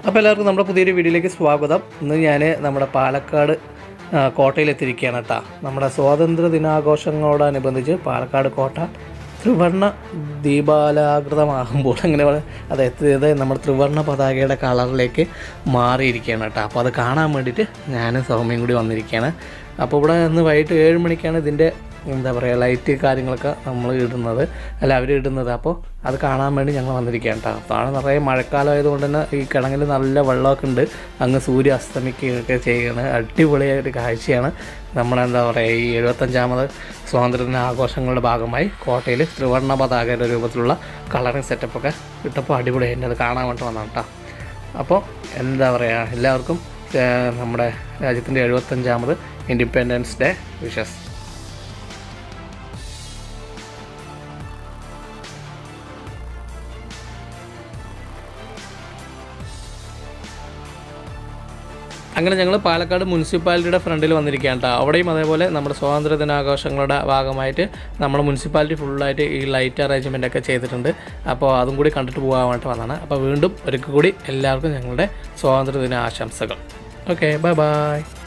അപ്പോൾ എല്ലാവർക്കും നമ്മുടെ പുതിയൊരു വീഡിയോയിലേക്ക് സ്വാഗതം ഇന്ന് ഞാൻ നമ്മുടെ പാലക്കാട് ആ, കോട്ടയിലെത്തിയിരിക്കുകയാണ് കേട്ടോ നമ്മുടെ സ്വാതന്ത്ര്യ ദിനാഘോഷങ്ങളോടനുബന്ധിച്ച് പാലക്കാട് കോട്ട ത്രിവർണ്ണ ദീപാലാകൃതമാകുമ്പോൾ അങ്ങനെ പറയാം അത് എത്തിയത് നമ്മുടെ ത്രിവർണ്ണ പതാകയുടെ കളറിലേക്ക് മാറിയിരിക്കുകയാണ് കേട്ടോ അപ്പോൾ അത് കാണാൻ വേണ്ടിയിട്ട് ഞാനും സൗമ്യയും കൂടി വന്നിരിക്കുകയാണ് അപ്പോൾ ഇവിടെ ഇന്ന് വൈകിട്ട് ഏഴ് മണിക്കാണ് ഇതിൻ്റെ എന്താ പറയുക ലൈറ്റ് കാര്യങ്ങളൊക്കെ നമ്മൾ ഇടുന്നത് അല്ല അവർ ഇടുന്നത് അപ്പോൾ അത് കാണാൻ വേണ്ടി ഞങ്ങൾ വന്നിരിക്കുകയാണ് കേട്ടോ താഴെ നിറയെ മഴക്കാലം ആയതുകൊണ്ട് തന്നെ ഈ കിണങ്ങിൽ നല്ല വെള്ളമൊക്കെ ഉണ്ട് അങ്ങ് സൂര്യ അസ്തമിക്കുകയൊക്കെ ചെയ്യണ അടിപൊളിയായ ഒരു കാഴ്ചയാണ് നമ്മളെന്താ പറയുക ഈ എഴുപത്തഞ്ചാമത് സ്വാതന്ത്ര്യദിന ആഘോഷങ്ങളുടെ ഭാഗമായി കോട്ടയിൽ ത്രിവർണ്ണ പതാകയുടെ രൂപത്തിലുള്ള കളറിങ് സെറ്റപ്പൊക്കെ ഇട്ടപ്പോൾ അടിപൊളിയായിട്ട് അത് കാണാൻ വേണ്ടി വന്നതാണ് കേട്ടോ അപ്പോൾ എന്താ പറയുക എല്ലാവർക്കും ഏഹ്, നമ്മുടെ രാജ്യത്തിൻ്റെ എഴുപത്തഞ്ചാമത് ഇൻഡിപെൻഡൻസ് ഡേ വിഷസ് അങ്ങനെ ഞങ്ങൾ പാലക്കാട് മുനിസിപ്പാലിറ്റിയുടെ ഫ്രണ്ടിൽ വന്നിരിക്കുകയാണ് കേട്ടോ അവിടെയും അതേപോലെ നമ്മുടെ സ്വാതന്ത്ര്യ ദിനാഘോഷങ്ങളുടെ ഭാഗമായിട്ട് നമ്മുടെ മുനിസിപ്പാലിറ്റി ഫുള്ളായിട്ട് ഈ ലൈറ്റ് അറേഞ്ച്മെൻ്റ് ഒക്കെ ചെയ്തിട്ടുണ്ട് അപ്പോൾ അതും കൂടി കണ്ടിട്ട് പോകാനായിട്ട് വന്നതാണ് അപ്പോൾ വീണ്ടും ഒരിക്കൽ കൂടി എല്ലാവർക്കും ഞങ്ങളുടെ സ്വാതന്ത്ര്യ ദിന ആശംസകൾ ഓക്കെ ബൈ ബൈ